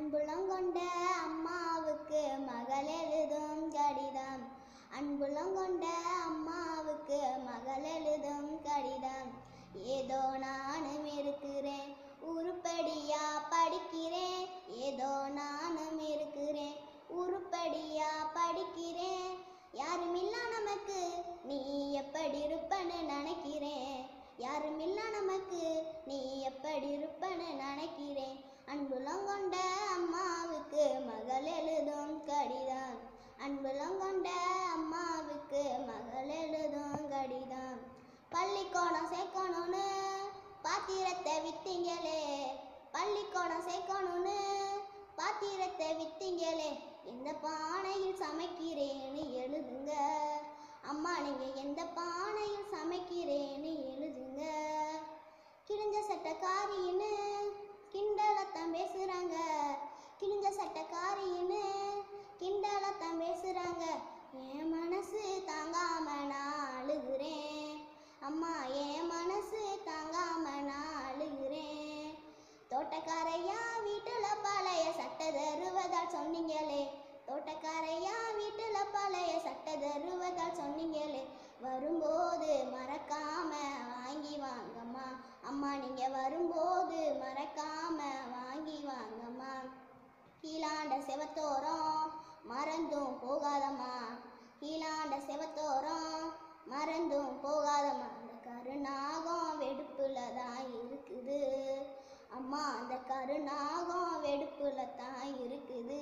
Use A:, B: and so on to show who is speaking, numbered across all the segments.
A: அன்புலங்கொண்ட அம்மாவுக்கு மகள் எழுதும் கடிதம் அன்புலங்கொண்ட அம்மாவுக்கு மகள் எழுதும் கடிதம் ஏதோ நானும் இருக்கிறேன் உருப்படியா படிக்கிறேன் ஏதோ நானும் இருக்கிறேன் உருப்படியா படிக்கிறேன் யாருமில்லா நமக்கு நீ எப்படி இருப்பன்னு நினைக்கிறேன் யாருமில்லா நமக்கு நீ எப்படி இருப்பன்னு நினைக்கிறேன் அன்புலம் கொண்ட அம்மாவுக்கு மகள் எழுதும் கடிதம் அன்புலம் கொண்ட அம்மாவுக்கு மகள் எழுதும் கடிதம் பள்ளிக்கூடம் சேர்க்கணும்னு பாத்திரத்தை வித்தீங்களே பள்ளிக்கூடம் சேர்க்கணும்னு பாத்திரத்தை வித்தீங்களே எந்த பானையில் சமைக்கிறேன்னு எழுதுங்க அம்மா நீங்க எந்த பானையில் சமைக்கிறேன்னு எழுதுங்க கிழிஞ்ச சட்டக்காரின்னு கிண்டலத்தான் பேசுறாங்க கிழிஞ்ச சட்டக்காரின்னு கிண்டலத்தான் பேசுறாங்க என் மனசு தாங்காம நான் அழுகிறேன் அம்மா என் மனசு தாங்காம நான் அழுகிறேன் தோட்டக்காரையா வீட்டுல பழைய சட்டை தருவதால் சொன்னீங்களே தோட்டக்காரையா வீட்டுல பழைய சட்டை தருவதால் சொன்னீங்களே வரும்போது மறக்காம வாங்கி வாங்கம்மா அம்மா நீங்க வரும்போது மறக்காம வாங்கி வாங்கம்மா கீழாண்ட செவத்தோரம் மறந்தும் போகாதம்மா கீழாண்ட செவத்தோரம் மறந்தும் போகாதம்மா அந்த கருநாகம் வெடுப்புல தான் இருக்குது அம்மா அந்த கருநாகம் வெடுப்புல தான் இருக்குது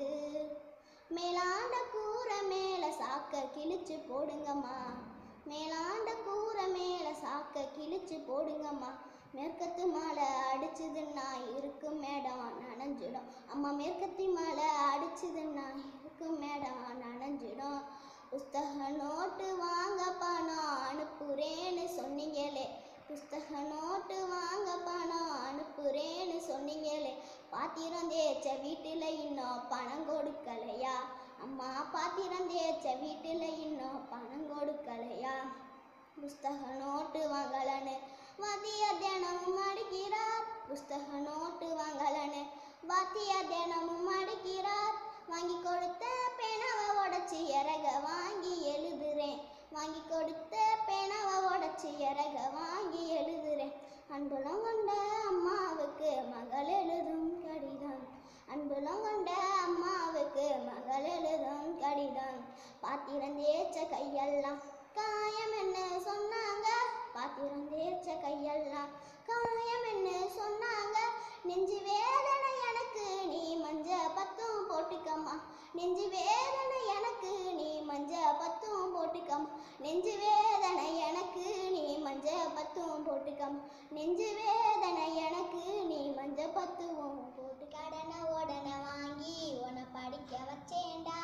A: மேலாண்ட கூரை மேல சாக்க கிழிச்சு போடுங்கம்மா மேலாண்ட கூரை மேல சாக்க கிழிச்சு போடுங்கம்மா மேற்கத்து மலை அடிச்சதுன்னா இருக்கும் மேடம் நனைஞ்சிடும் அம்மா மேற்கத்தி மலை அடிச்சதுன்னா இருக்கும் மேடம் நனைஞ்சிடும் புஸ்தக நோட்டு வாங்க பணம் அனுப்புறேன்னு சொன்னீங்களே புஸ்தக நோட்டு வாங்க பணம் அனுப்புறேன்னு சொன்னீங்களே பாத்திரம் தேய்ச்ச வீட்டில் இன்னும் பணம் கொடுக்கலையா அம்மா பாத்திரம் தேய்ச்ச வீட்டில் இன்னும் பணம் கொடுக்கலையா புஸ்தக நோட்டு வாங்கலன்னு வாத்திய தினமும் அடிக்கிறார் புஸ்தக நோட்டு வாங்கலன்னு வாத்திய தினமும் அடிக்கிறார் வாங்கி கொடுத்த பேனாவை உடச்சி இறக வாங்கி எழுதுறேன் வாங்கி கொடுத்த பேனாவை உடச்சி இறக வாங்கி எழுதுறேன் அன்புலம் கொண்ட அம்மாவுக்கு மகள் எழுதும் கடிதம் அன்புலம் கொண்ட அம்மாவுக்கு மகள் எழுதும் கடிதம் பாத்திரம் தேய்ச்ச கையெல்லாம் காயம் என்ன சொன்னாங்க பாத்திரம் தேய்ச்ச கையெல்லாம் காயம் என்ன சொன்னாங்க நெஞ்சு வேதனை எனக்கு நீ மஞ்ச பத்தும் போட்டுக்கம்மா நெஞ்சு வேதனை எனக்கு நீ மஞ்ச பத்தும் போட்டுக்கம்மா நெஞ்சு வேதனை எனக்கு நீ மஞ்ச பத்தும் போட்டுக்கம்மா நெஞ்சு வேதனை எனக்கு நீ மஞ்ச பத்தும் போட்டு கடனை உடனே வாங்கி உன்னை படிக்க வச்சேன்டா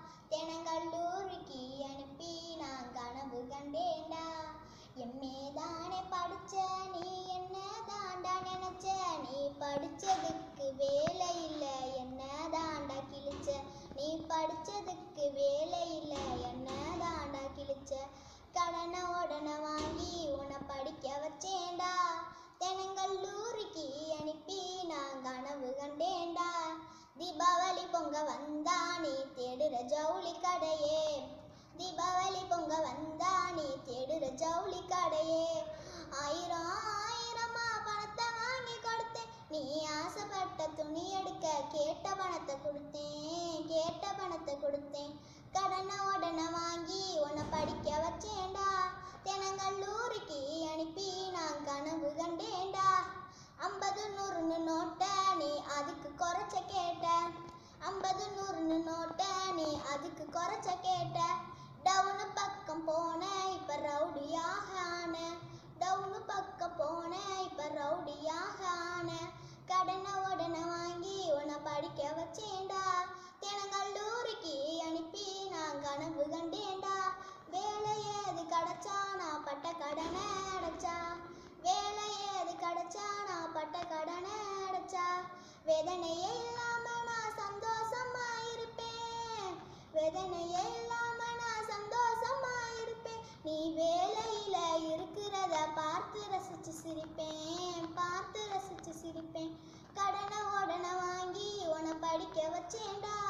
A: தினங்கல்லூரிக்கு அனுப்பி நான் கனவு கண்டேன்டா எம்மே தானே படிச்ச நீ என்ன தாண்டா நினைச்ச நீ படிச்சதுக்கு வேலை இல்லை என்ன தாண்டா கிழிச்ச நீ படிச்சதுக்கு வேலை இல்லை என்ன தாண்டா கிழிச்ச கடனை உடனே வாங்கி உன்னை படிக்க வச்சேன்டா தினங்கல்லூரிக்கு அனுப்பி நான் கனவு கண்டேன்டா தீபாவளி பொங்க வந்தா நீ தேடுற ஜவுளி கடையே தீபாவளி பொங்க வந்தா நீ தேடுற ஜவுளி கடையே ஆயிரம் ஆயிரமா பணத்தை வாங்கி கொடுத்தேன் நீ ஆசைப்பட்ட துணி எடுக்க கேட்ட பணத்தை கொடுத்தேன் கேட்ட பணத்தை கொடுத்தேன் கடனை உடனே வாங்கி உன்னை படிக்க வச்சேன்டா தினங்கல்லூரிக்கு அனுப்பி நான் கனவு கண்டேன்டா ஐம்பது நூறுன்னு நோட்டை நீ அதுக்கு குறைச்ச கேட்ட ஐம்பது நூறுன்னு நோட்டை நீ அதுக்கு குறைச்ச கேட்ட டவுனு பக்கம் போன இப்ப ரவுடியாக ஆன டவுனு பக்கம் போன இப்ப ரவுடியாக ஆன கடனை உடனே வாங்கி உன்னை படிக்க வச்சேன்டா தினங்கல்லூரிக்கு அனுப்பி நான் கனவு கண்டேன்டா வேலை ஏது கிடைச்சா நான் பட்ட கடனை அடைச்சா வேலை ஏது கிடைச்சா நான் பட்ட கடனை அடைச்சா வேதனையே இல்லாம நான் சந்தோஷமா இருப்பேன் வேதனையே இல்லாம படிக்க வச்சேன்டா